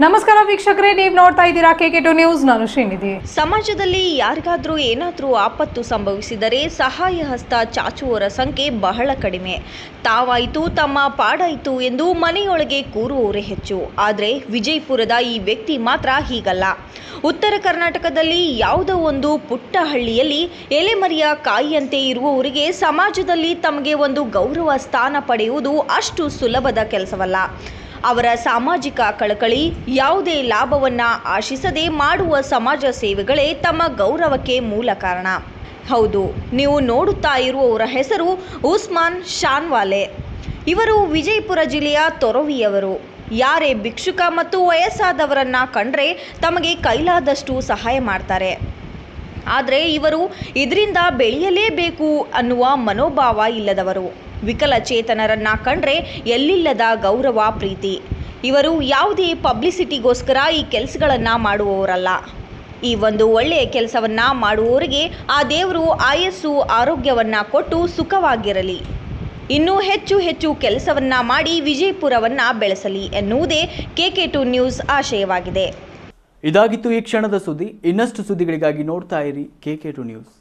ನಮಸ್ಕಾರ ವೀಕ್ಷಕರೇ ನೀವು ನೋಡ್ತಾ ಇದ್ದೀರಾ ಕೆ ಟು ನ್ಯೂಸ್ ನಾನು ಶ್ರೀನಿಧಿ ಸಮಾಜದಲ್ಲಿ ಯಾರಿಗಾದ್ರೂ ಏನಾದರೂ ಆಪತ್ತು ಸಂಭವಿಸಿದರೆ ಸಹಾಯ ಹಸ್ತ ಚಾಚುವವರ ಸಂಖ್ಯೆ ಬಹಳ ಕಡಿಮೆ ತಾವಾಯಿತು ತಮ್ಮ ಪಾಡಾಯಿತು ಎಂದು ಮನೆಯೊಳಗೆ ಕೂರುವವರೇ ಹೆಚ್ಚು ಆದರೆ ವಿಜಯಪುರದ ಈ ವ್ಯಕ್ತಿ ಮಾತ್ರ ಹೀಗಲ್ಲ ಉತ್ತರ ಕರ್ನಾಟಕದಲ್ಲಿ ಯಾವುದೋ ಒಂದು ಪುಟ್ಟ ಹಳ್ಳಿಯಲ್ಲಿ ಎಲೆಮರಿಯ ಕಾಯಿಯಂತೆ ಇರುವವರಿಗೆ ಸಮಾಜದಲ್ಲಿ ತಮಗೆ ಒಂದು ಗೌರವ ಸ್ಥಾನ ಪಡೆಯುವುದು ಅಷ್ಟು ಸುಲಭದ ಕೆಲಸವಲ್ಲ ಅವರ ಸಾಮಾಜಿಕ ಕಳಕಳಿ ಯಾವುದೇ ಲಾಭವನ್ನ ಆಶಿಸದೆ ಮಾಡುವ ಸಮಾಜ ಸೇವೆಗಳೇ ತಮ್ಮ ಗೌರವಕ್ಕೆ ಮೂಲ ಕಾರಣ ಹೌದು ನೀವು ನೋಡುತ್ತಾ ಇರುವವರ ಹೆಸರು ಉಸ್ಮಾನ್ ಶಾನ್ವಾಲೆ ಇವರು ವಿಜಯಪುರ ಜಿಲ್ಲೆಯ ತೊರವಿಯವರು ಯಾರೇ ಭಿಕ್ಷುಕ ಮತ್ತು ವಯಸ್ಸಾದವರನ್ನ ಕಂಡ್ರೆ ತಮಗೆ ಕೈಲಾದಷ್ಟು ಸಹಾಯ ಮಾಡ್ತಾರೆ ಆದರೆ ಇವರು ಇದರಿಂದ ಬೆಳೆಯಲೇಬೇಕು ಅನ್ನುವ ಮನೋಭಾವ ಇಲ್ಲದವರು ವಿಕಲಚೇತನರನ್ನ ಕಂಡ್ರೆ ಎಲ್ಲಿಲ್ಲದ ಗೌರವ ಪ್ರೀತಿ ಇವರು ಯಾವುದೇ ಪಬ್ಲಿಸಿಟಿಗೋಸ್ಕರ ಈ ಕೆಲಸಗಳನ್ನು ಮಾಡುವವರಲ್ಲ ಈ ಒಂದು ಒಳ್ಳೆಯ ಕೆಲಸವನ್ನ ಮಾಡುವವರಿಗೆ ಆ ದೇವರು ಆಯಸ್ಸು ಆರೋಗ್ಯವನ್ನ ಕೊಟ್ಟು ಸುಖವಾಗಿರಲಿ ಇನ್ನೂ ಹೆಚ್ಚು ಹೆಚ್ಚು ಕೆಲಸವನ್ನ ಮಾಡಿ ವಿಜಯಪುರವನ್ನ ಬೆಳೆಸಲಿ ಎನ್ನುವುದೇ ಕೆಕೆ ಟು ನ್ಯೂಸ್ ಆಶಯವಾಗಿದೆ ಇದಾಗಿತ್ತು ಈ ಕ್ಷಣದ ಸುದ್ದಿ ಇನ್ನಷ್ಟು ಸುದ್ದಿಗಳಿಗಾಗಿ ನೋಡ್ತಾ ಇರಿ ಕೆ ಕೆ ಟು ನ್ಯೂಸ್